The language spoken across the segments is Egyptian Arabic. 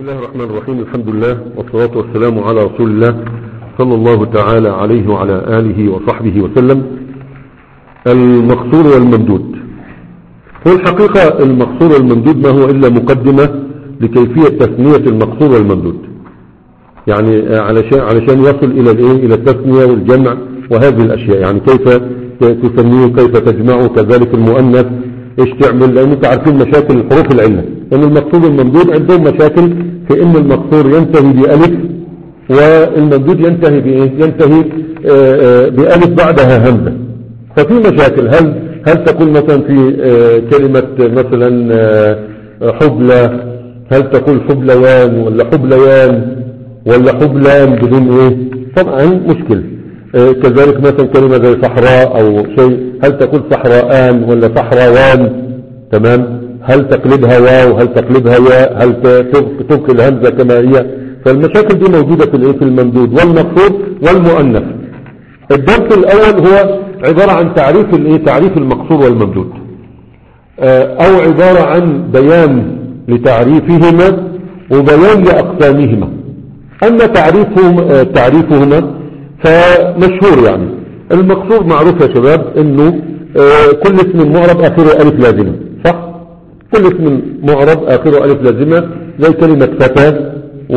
الله الرحمن الرحيم الحمد لله والصلاة والسلام على رسول الله صلى الله تعالى عليه وعلى آله وصحبه وسلم المقصور والممدود هو الحقيقة المقصور والممدود ما هو إلا مقدمة لكيفية تثنية المقصور والممدود يعني علشان, علشان يصل إلى الإيه إلى التثنية والجمع وهذه الأشياء يعني كيف تسميه كيف تجمعه كذلك المؤنث ايش تعمل لان انت عارفين مشاكل حروف العلة لان المقصود والممدود عندهم مشاكل في ان المقصور ينتهي بألف والممدود ينتهي بإيه ينتهي آآ آآ بألف بعدها همزة ففي مشاكل هل هل تقول مثلا في كلمة مثلا حبلى هل تقول حبلوان ولا حبليان ولا حبلان بدون ايه طبعا مشكل كذلك مثلا كلمة زي صحراء او شيء هل تقول صحراءان ولا صحراوان تمام هل تقلبها واو هل تقلبها ياء هل تبقي الهمزة كما هي فالمشاكل دي موجودة في الايه في الممدود والمقصود والمؤنث الدرس الاول هو عبارة عن تعريف الايه تعريف المقصور والممدود او عبارة عن بيان لتعريفهما وبيان لاقسامهما اما تعريفهم تعريفهما فمشهور يعني المقصود معروف يا شباب انه كل اسم معرب اخره الف لازمة صح كل اسم معرب اخره الف لازمة زي كلمة فتى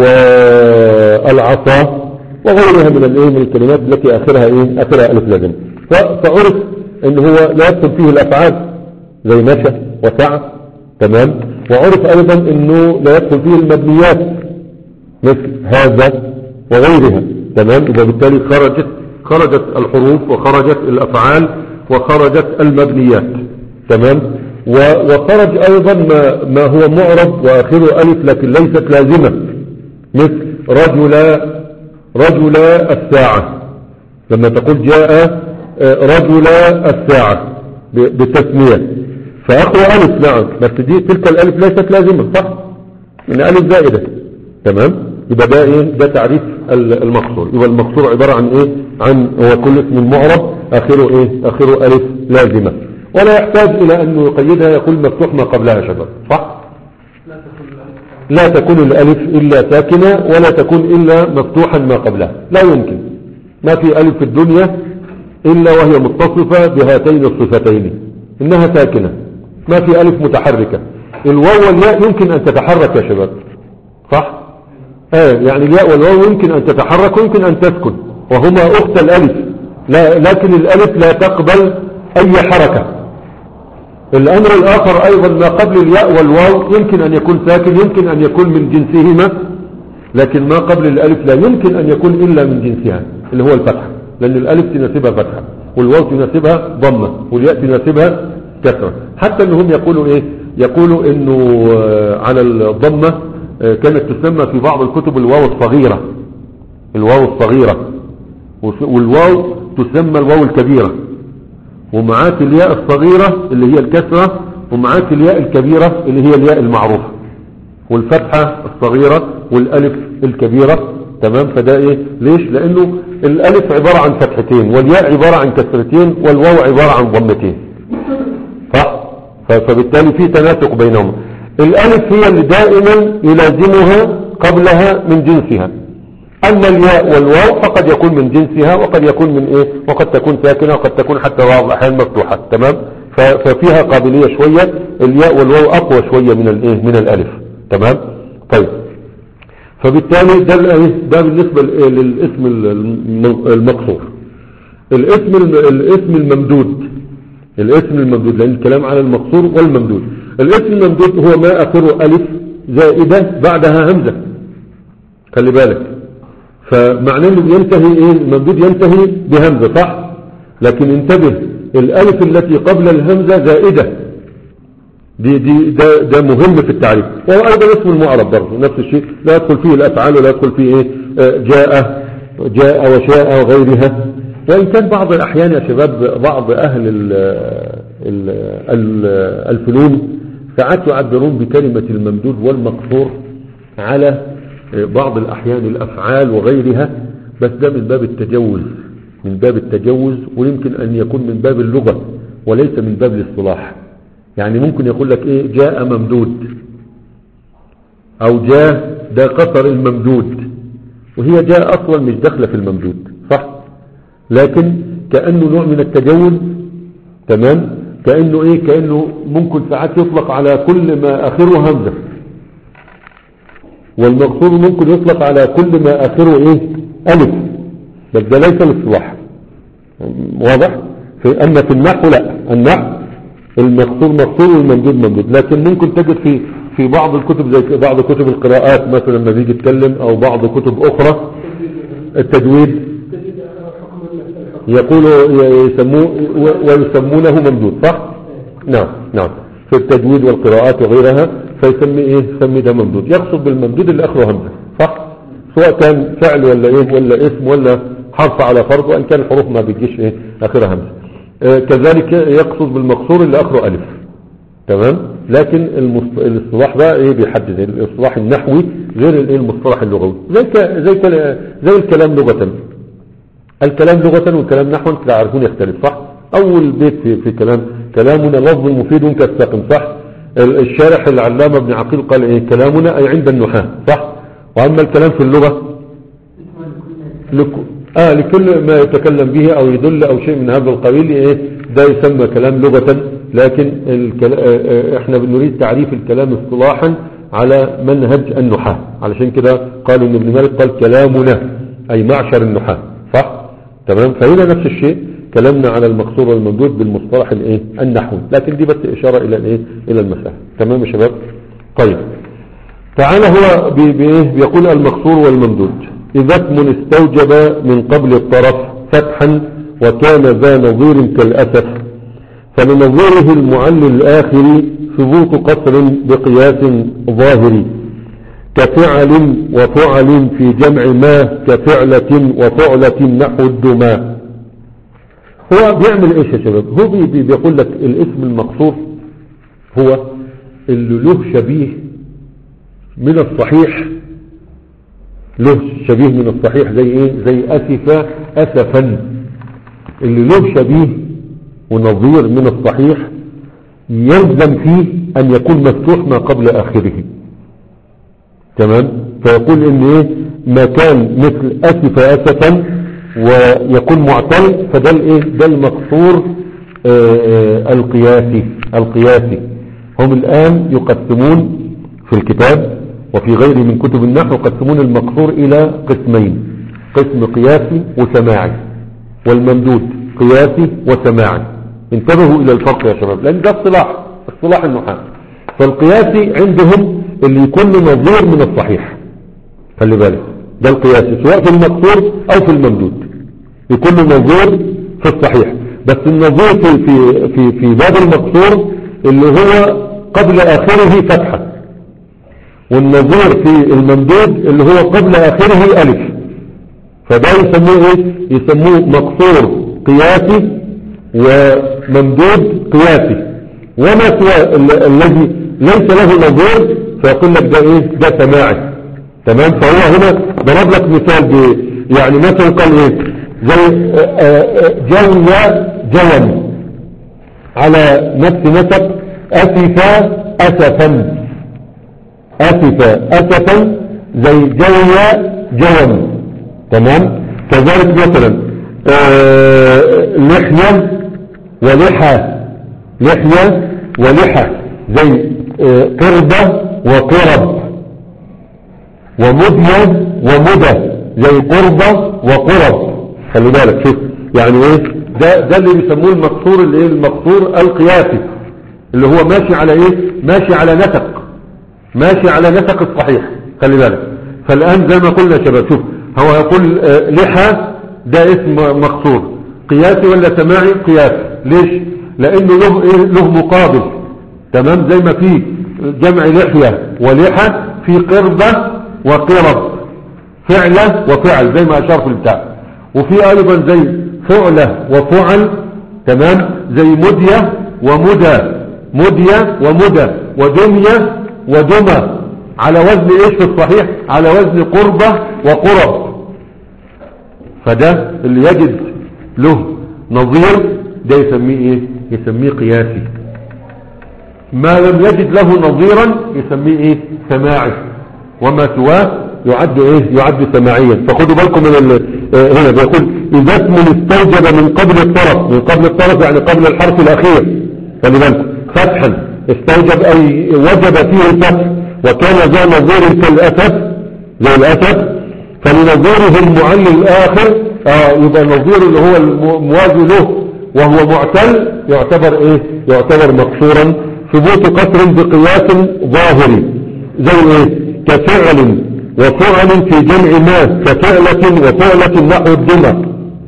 والعصا وغيرها من الايه من الكلمات التي اخرها ايه اخرها الف لازمة فعرف ان هو لا يدخل فيه الافعال زي مشى وسعى تمام وعرف ايضا انه لا يدخل فيه المبنيات مثل هذا وغيرها تمام وبالتالي خرجت خرجت الحروف وخرجت الافعال وخرجت المبنيات تمام وخرج ايضا ما, ما هو معرب واخره الف لكن ليست لازمة مثل رجل رجل الساعة لما تقول جاء رجل الساعة بالتسمية فاخره الف نعم بس دي تلك الالف ليست لازمة صح من الف زائدة تمام يبقى ده ايه ده تعريف المقصور يبقى المقصور عبارة عن ايه عن هو كل اسم معرب اخره ايه اخره الف لازمة ولا يحتاج الى انه يقيدها يقول مفتوح ما قبلها يا شباب صح لا تكون الالف الا ساكنة ولا تكون الا مفتوحا ما قبلها لا يمكن ما في الف في الدنيا الا وهي متصفة بهاتين الصفتين انها ساكنة ما في الف متحركة الواو والياء يمكن ان تتحرك يا شباب صح آه يعني الياء والواو يمكن أن تتحرك ويمكن أن تسكن وهما أخت الألف لا لكن الألف لا تقبل أي حركة الأمر الآخر أيضا ما قبل الياء والواو يمكن أن يكون ساكن يمكن أن يكون من جنسهما لكن ما قبل الألف لا يمكن أن يكون إلا من جنسها اللي هو الفتحة لأن الألف تناسبها فتحة والواو تناسبها ضمة والياء تناسبها كسرة حتى أنهم يقولوا إيه يقولوا أنه على الضمة كانت تسمى في بعض الكتب الواو الصغيرة الواو الصغيرة والواو تسمى الواو الكبيرة ومعاك الياء الصغيرة اللي هي الكسرة ومعاك الياء الكبيرة اللي هي الياء المعروفة والفتحة الصغيرة والالف الكبيرة تمام فده ايه ليش لانه الالف عبارة عن فتحتين والياء عبارة عن كسرتين والواو عبارة عن ضمتين صح فبالتالي في تناسق بينهما الالف هي اللي دائما يلازمها قبلها من جنسها اما الياء والواو فقد يكون من جنسها وقد يكون من ايه وقد تكون ساكنة وقد تكون حتى بعض الاحيان مفتوحة تمام ففيها قابلية شوية الياء والواو اقوى شوية من الايه من الالف تمام طيب فبالتالي ده ده بالنسبة للاسم المقصور الاسم الاسم الممدود الاسم الممدود لان الكلام على المقصور والممدود الاسم الممدود هو ما اخره الف زائدة بعدها همزة خلي بالك فمعناه انه ينتهي ايه الممدود ينتهي بهمزة صح لكن انتبه الالف التي قبل الهمزة زائدة دي دي ده, ده مهم في التعريف وهو ايضا اسم المعرب برضه نفس الشيء لا يدخل فيه الافعال ولا يدخل فيه ايه جاء جاء وشاء وغيرها وان كان بعض الاحيان يا شباب بعض اهل ال ال ال الفنون ساعات يعبرون بكلمة الممدود والمقصور على بعض الأحيان الأفعال وغيرها بس ده من باب التجوز من باب التجوز ويمكن أن يكون من باب اللغة وليس من باب الاصطلاح يعني ممكن يقول لك إيه جاء ممدود أو جاء ده قصر الممدود وهي جاء اصلا مش داخله في الممدود صح لكن كأنه نوع من التجوز تمام كأنه ايه كأنه ممكن ساعات يطلق على كل ما اخره همزة والمقصور ممكن يطلق على كل ما اخره ايه الف بس ده ليس الاصطلاح واضح في اما في النحو لا النحو المقصور مقصور والممدود ممدود لكن ممكن تجد في في بعض الكتب زي بعض كتب القراءات مثلا لما بيجي يتكلم او بعض كتب اخرى التجويد يقول يسموه ويسمونه ممدود صح نعم نعم في التجويد والقراءات وغيرها فيسمي ايه يسمي ده ممدود يقصد بالممدود اللي اخره همزه صح سواء كان فعل ولا ايه ولا اسم ولا حرف على فرض وان كان الحروف ما بتجيش ايه اخرها همزه آه كذلك يقصد بالمقصور اللي اخره الف تمام لكن المصط... الاصطلاح ده ايه بيحدد الاصطلاح النحوي غير الايه المصطلح اللغوي زي ك... زي ك... زي الكلام لغه الكلام لغة والكلام نحوا تعرفون يختلف صح اول بيت في, في كلام كلامنا لفظ مفيد كالساقم صح الشارح العلامة ابن عقيل قال ايه كلامنا اي عند النحاة صح واما الكلام في اللغة لك... آه لكل ما يتكلم به او يدل او شيء من هذا القبيل ايه ده يسمى كلام لغة لكن الكل... اه احنا بنريد تعريف الكلام اصطلاحا على منهج النحاة علشان كده قالوا ان ابن مالك قال كلامنا اي معشر النحاة صح تمام فهنا نفس الشيء كلامنا على المقصور والممدود بالمصطلح الايه النحوي لكن دي بس اشاره الى الايه الى المساله تمام يا شباب طيب تعالى هو بي بي بيقول المقصور والممدود اذا اسم استوجب من قبل الطرف فتحا وكان ذا نظير كالاسف فلنظيره المعل الاخر ثبوت قصر بقياس ظاهري كفعل وفعل في جمع ما كفعلة وفعلة نحو الدماء هو بيعمل ايش يا شباب هو بي بي بيقول لك الاسم المقصور هو اللي له شبيه من الصحيح له شبيه من الصحيح زي ايه زي اسف اسفا اللي له شبيه ونظير من الصحيح يلزم فيه ان يكون مفتوح ما قبل اخره تمام فيقول ان ايه ما كان مثل اسف اسفا ويكون معتل فده الايه ده المقصور القياسي القياسي هم الان يقسمون في الكتاب وفي غيره من كتب النحو يقسمون المقصور الى قسمين قسم قياسي وسماعي والممدود قياسي وسماعي انتبهوا الى الفرق يا شباب لان ده اصطلاح اصطلاح النحاة فالقياسي عندهم اللي يكون نظير من الصحيح خلي بالك ده القياسي سواء في المقصور او في الممدود يكون نظير في الصحيح بس النظير في في في, في باب المقصور اللي هو قبل اخره فتحه والنظير في الممدود اللي هو قبل اخره الف فده يسموه ايه يسموه مقصور قياسي وممدود قياسي وما سوى الذي ليس له نظير فيقول لك ده ايه ده سماعي تمام فهو هنا ضرب لك مثال ب يعني مثلا قال ايه زي جوى جوم على نفس نسب اسف اسفا اسف اسفا زي جوى جوم تمام كذلك مثلا لحية ولحى لحية ولحى زي قربة وقرب ومدية ومدى زي قربة وقرب خلي بالك شوف يعني ايه ده ده اللي بيسموه المقصور الايه المقصور القياسي اللي هو ماشي على ايه ماشي على نسق ماشي على نسق الصحيح خلي بالك فالان زي ما قلنا يا شباب شوف هو يقول آه لحى ده اسم مقصور قياسي ولا سماعي قياسي ليش لانه له ايه له مقابل تمام زي ما في جمع لحية ولحى في قربة وقرب فعلة وفعل زي ما اشار في البتاع وفي ايضا زي فعلة وفعل تمام زي مدية ومدى مدية ومدى ودمية ودمى على وزن ايش في الصحيح على وزن قربة وقرب فده اللي يجد له نظير ده يسميه ايه يسميه قياسي ما لم يجد له نظيرا يسميه ايه سماعي وما سواه يعد ايه يعد سماعيا فخدوا بالكم من ال... آه، هنا بيقول اذا اسم استوجب من قبل الطرف من قبل الطرف يعني قبل الحرف الاخير خلي بالكم فتحا استوجب اي وجب فيه الفتح وكان ذا نظير كالاسف زي الاسف فلنظيره المعلل الاخر اه يبقى النظير اللي هو الموازي له وهو معتل يعتبر ايه يعتبر مقصورا ثبوت قصر بقياس ظاهري زي ايه كفعل وفعل في جمع ما كفعلة وفعلة نحو الدمى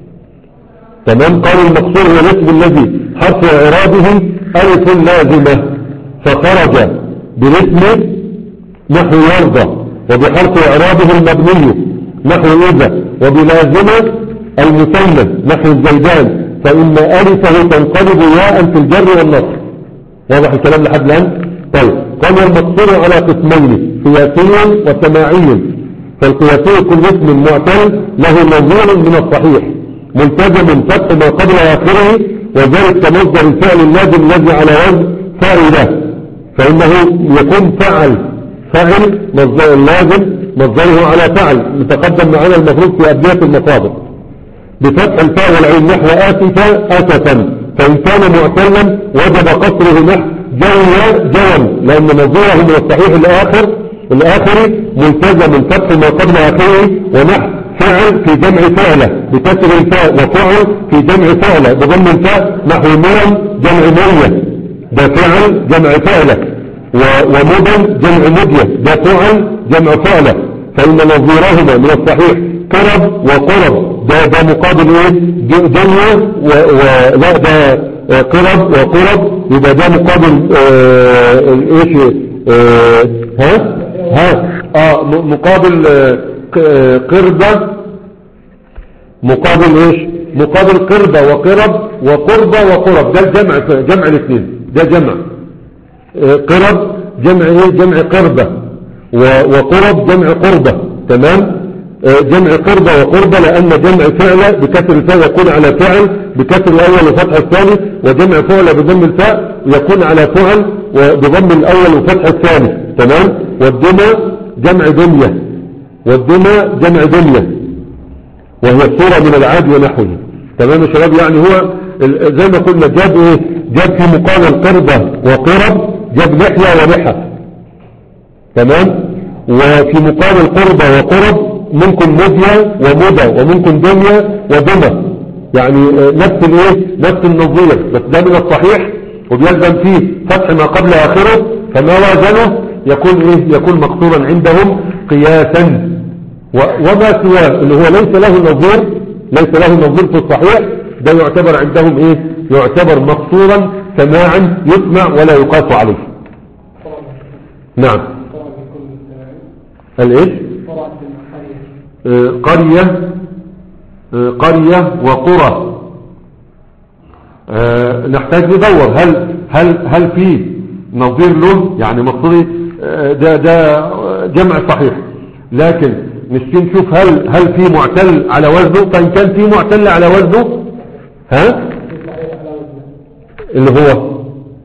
تمام قال المقصور هو الاسم الذي حرف اعرابه الف لازمة فخرج بالاسم نحو يرضى وبحرف اعرابه المبني نحو اذا وبلازمة المثنى نحو الزيدان فإن ألفه تنقلب ياء في الجر والنصر واضح الكلام لحد الآن طيب قال المقصور على قسمين قياسي وسماعي فالقياسي كل اسم معتل له نظير من الصحيح ملتزم فتح ما قبل آخره وذلك كمصدر الفعل اللازم الذي على وزن فاعله فإنه يكون فعل فعل مصدر اللازم مصدره على فعل متقدم معنا المفروض في أبنية المصادر بفتح الفاء والعين نحو آسفا أسفا فإن كان معتلا وجب قصره نحو جوى جوى لأن نظيره من الصحيح الآخر الآخر ملتزم فتح ما قبل آخره ونحو فعل في جمع فعلة بكسر الفاء وفعل في جمع فعلة بضم الفاء نحو مرم جمع مرية ده فعل جمع فعلة ومدن جمع مدية ده فعل جمع فعلة فإن نظيرهما من الصحيح قرب وقرب ده ده مقابل ايه دنيا ولا ده قرب وقرب يبقى ده مقابل آه ايش آه ها ها اه مقابل آه قربة مقابل ايش مقابل قربة وقرب وقربة وقرب ده الجمع جمع الاثنين ده جمع قرب جمع ايه جمع قربة وقرب جمع قربة تمام جمع قربة وقربة لأن جمع فعل بكسر الفاء يكون على فعل بكسر الأول وفتح الثاني وجمع فعل بضم الفاء يكون على فعل بضم الأول وفتح الثاني تمام والدمى جمع دمية والدمى جمع دمية وهي الصورة من العاد ونحوه تمام يا شباب يعني هو زي ما قلنا جاب ايه جاب في مقابل قربة وقرب جاب لحية ولحى تمام وفي مقابل قربة وقرب ممكن مدية ومدى وممكن دنيا ودمى يعني نفس الايه نفس النظير بس ده من الصحيح وبيلزم فيه فتح ما قبل اخره فما وازنه يكون ايه يكون مقصورا عندهم قياسا وما سواه اللي هو ليس له نظير ليس له نظير في الصحيح ده يعتبر عندهم ايه يعتبر مقصورا سماعا يسمع ولا يقاس عليه نعم الايش قرية قرية وقرى نحتاج ندور هل هل هل في نظير له يعني مقصودي ده ده جمع صحيح لكن نشتي نشوف هل هل في معتل على وزنه فإن كان في معتل على وزنه ها اللي هو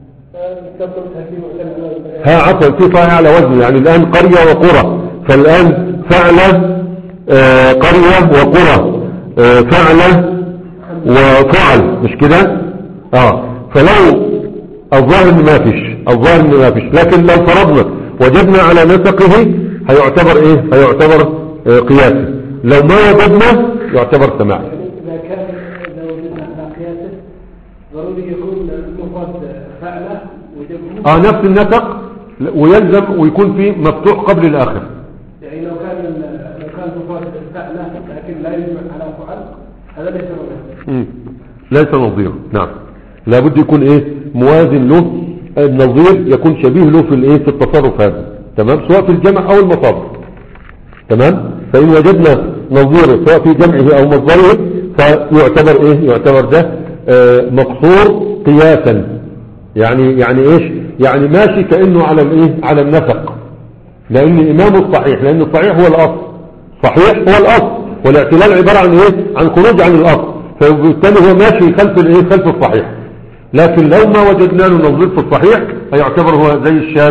ها عفوا في صحيح على وزنه يعني الآن قرية وقرى فالآن فعل آه قرية وقرى آه فعل وفعل مش كده اه فلو الظاهر ان ما فيش الظاهر ان ما فيش لكن لو فرضنا وجدنا على نسقه هيعتبر ايه هيعتبر آه قياسي لو ما وجدنا يعتبر سماع إذا كان لو وجدنا على قياسه ضروري يكون المفرد فعله وجبه اه نفس النسق ويلزم ويكون فيه مفتوح قبل الاخر يعني لو كان لو كان مفرد فعله لكن لا يجمع على فعل هذا ليس مفرد مم. ليس نظير نعم لابد يكون ايه موازن له النظير يكون شبيه له في الايه في التصرف هذا تمام سواء في الجمع او المصادر تمام فان وجدنا نظيره سواء في جمعه او مصدره فيعتبر ايه يعتبر ده آه مقصور قياسا يعني يعني ايش يعني ماشي كانه على الايه على النفق لان امامه الصحيح لان الصحيح هو الاصل صحيح هو الاصل والاعتلال عباره عن ايه عن خروج عن الاصل فبالتالي هو ماشي خلف الايه خلف الصحيح لكن لو ما وجدنا له نظير في الصحيح هيعتبر هو زي الشاذ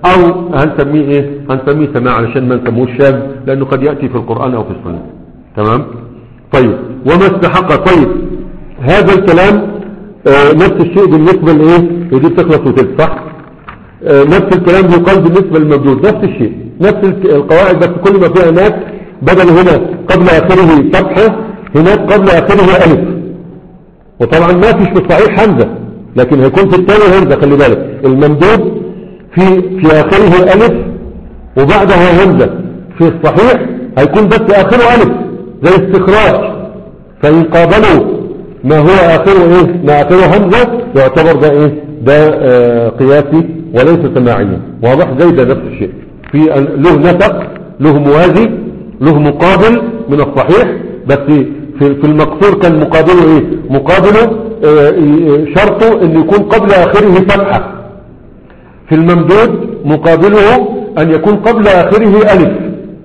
او هنسميه ايه هنسميه سماع علشان ما نسموش شاذ لانه قد يأتي في القرآن او في السنة تمام طيب وما استحق طيب هذا الكلام آه نفس الشيء بالنسبة لايه ودي بتخلص وتلك صح آه نفس الكلام يقال بالنسبة للموجود نفس الشيء نفس الك- القواعد بس كل ما فيها هناك بدل هنا قبل اخره فتحة هناك قبل اخره الف وطبعا ما فيش في الصحيح همزة لكن هيكون في الثاني همزة خلي بالك الممدود في في اخره الف وبعدها همزة في الصحيح هيكون بس اخره الف زي استخراج فإن قابلوا ما هو آخره إيه ما آخره همزة يعتبر ده إيه ده آه قياسي وليس سماعيا واضح زي ده نفس الشيء في ال- له نسق له موازي له مقابل من الصحيح بس في في المقصور كان مقابله إيه مقابله آه، آه، شرطه أن يكون قبل آخره فتحة في الممدود مقابله أن يكون قبل آخره ألف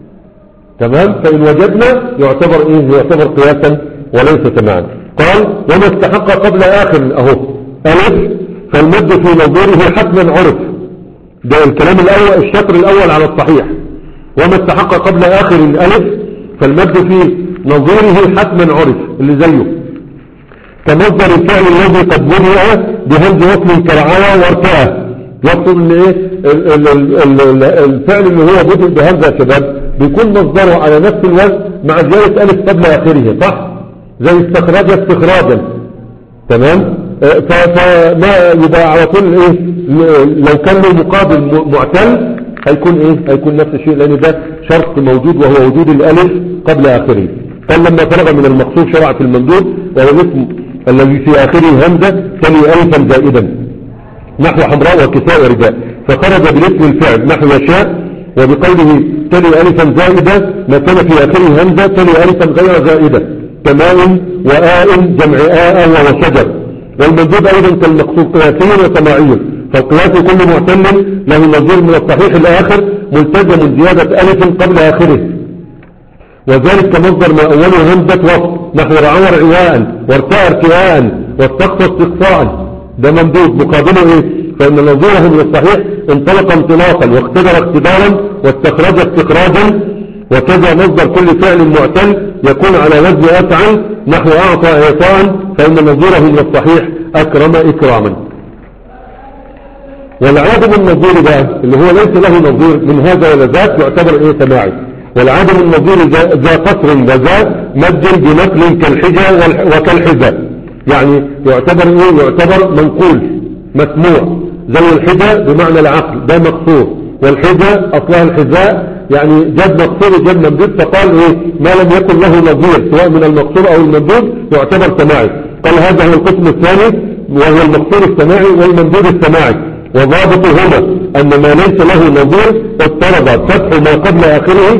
تمام فإن وجدنا يعتبر إيه يعتبر قياسا وليس سماعا قال وما استحق قبل آخر أهو ألف فالمد في نظيره حتما عرف ده الكلام الأول الشطر الأول على الصحيح وما استحق قبل آخر الألف فالمد في نظيره حتما عرف اللي زيه كمصدر الفعل الذي قد بني بهمز وصل كرعاية وارتاء يقصد ان ايه ال- ال- ال- ال- الفعل اللي هو بدل بهمزة يا شباب بيكون مصدره على نفس الوزن مع زيادة ألف قبل آخره صح زي استخراج استخراجا تمام آه، ف- فما يبقى على طول ايه ل- لو كان له مقابل م- معتل هيكون ايه هيكون نفس الشيء لان ده شرط موجود وهو وجود الالف قبل اخره قال لما فرغ من المقصود شرع في الممدود وهو الاسم الذي في اخره همزه تلي الفا زائدا نحو حمراء وكساء ورداء فخرج بالاسم الفعل نحو يشاء وبقوله تلي ألفا زائدة ما كان في آخره همزة تلي ألفا غير زائدة كماء وآء جمع آء وشجر والمنجوب أيضا كالمقصود قياسيا وسماعيا فالقياس كل معتل له نظير من الصحيح الآخر ملتزم زيادة ألف قبل آخره وذلك كمصدر ما أوله همزة وصف نحو رعور عواء وارتاء ارتواء واستقصى استقصاء ده ممدود مقابله ايه فإن نظيره من الصحيح انطلق انطلاقا واختبر اختبارا واستخرج استخراجا وكذا مصدر كل فعل معتل يكون على وزن أفعل نحو أعطى إعطاء فإن نظيره من الصحيح أكرم إكراما والعادم النظير بقى اللي هو ليس له نظير من هذا ولا ذاك يعتبر ايه سماعي والعادم النظير ذا ذا قصر وذا مد بنقل كالحجة والح- وكالحجة يعني يعتبر ايه يعتبر منقول مسموع زي الحجة بمعنى العقل ده مقصور والحجة اصلها الحذاء يعني جد مقصور جد ممدود فقال ايه ما لم يكن له نظير سواء من المقصور او الممدود يعتبر سماعي قال هذا هو القسم الثاني وهو المقصور السماعي والممدود السماعي وضابطهما أن ما ليس له نظير اضطرب فتح ما قبل آخره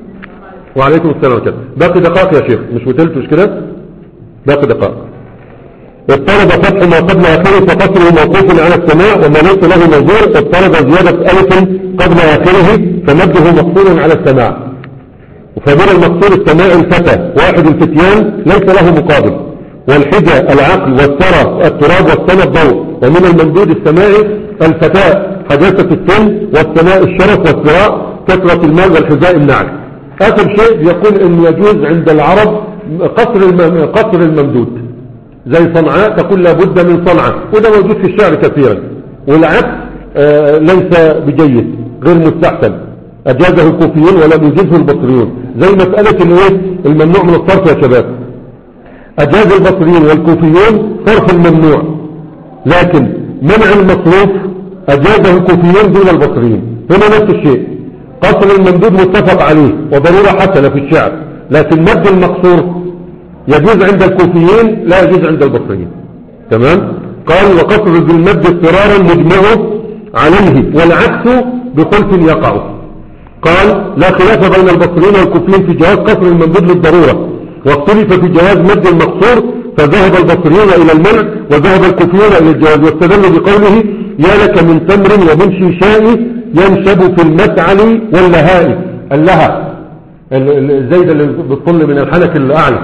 وعليكم السلام عليكم باقي دقائق يا شيخ مش وتلت مش كده باقي دقائق اضطرب فتح ما قبل آخره فقصره موقوف على السماع وما ليس له نظير اضطرب زيادة ألف قبل آخره فمده مقصور على السماع فمن المقصور السماع الفتى واحد الفتيان ليس له مقابل والحجة العقل والثرى التراب والسماء الضوء ومن الممدود السماعي الفتاة حداثة السن والسماء الشرف والثراء كثرة المال والحذاء النعل آخر شيء يقول أن يجوز عند العرب قصر الم- قصر الممدود زي صنعاء تقول لابد من صنعاء وده موجود في الشعر كثيرا والعكس آه، ليس بجيد غير مستحسن أجازه الكوفيون ولم يجزه البصريون زي مسألة الايه الممنوع من الصرف يا شباب أجاز البصريون والكوفيون صرف الممنوع لكن منع المصروف أجازه الكوفيون دون البصريين هنا نفس الشيء قصر الممدود متفق عليه وضرورة حسنة في الشعر لكن مد المقصور يجوز عند الكوفيين لا يجوز عند البصريين تمام قال وقصر بالمد اضطرارا مجمعه عليه والعكس بخلف يقع قال لا خلاف بين البصريين والكوفيين في جواز قصر الممدود للضرورة واختلف في جواز مد المقصور فذهب البصريون إلى المنع وذهب الكوفيون إلى الجواز واستدلوا بقوله يا لك من تمر ومن شيشاء ينشب في المسعل واللهاء اللهى ال- ال- الزيدة اللي بتطل من الحنك الأعلى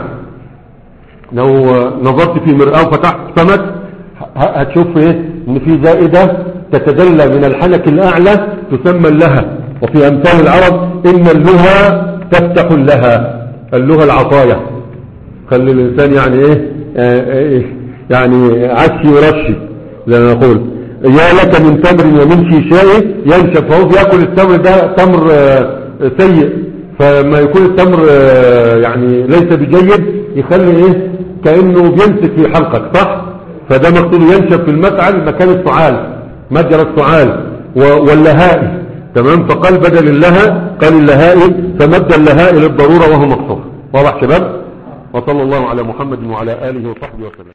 لو نظرت في مرآة وفتحت فمك ه- هتشوف ايه ان في زائدة تتدلى من الحنك الأعلى تسمى اللها وفي أمثال العرب إن اللها تفتح لها اللها العطايا خلي الإنسان يعني إيه آه، إيه يعني عشي ورشي زي ما نقول يا لك من تمر ومن شيشاء ينشف فهو بياكل التمر ده تمر آه، سيء فما يكون التمر آه، يعني ليس بجيد يخلي ايه كأنه بيمسك في حلقك صح فده مقصود ينشف في المفعل مكان السعال مجرى السعال و- واللهائي تمام فقال بدل اللها قال اللهائي فمد اللهائي للضرورة وهو مقصود واضح شباب وصلى الله على محمد وعلى آله وصحبه وسلم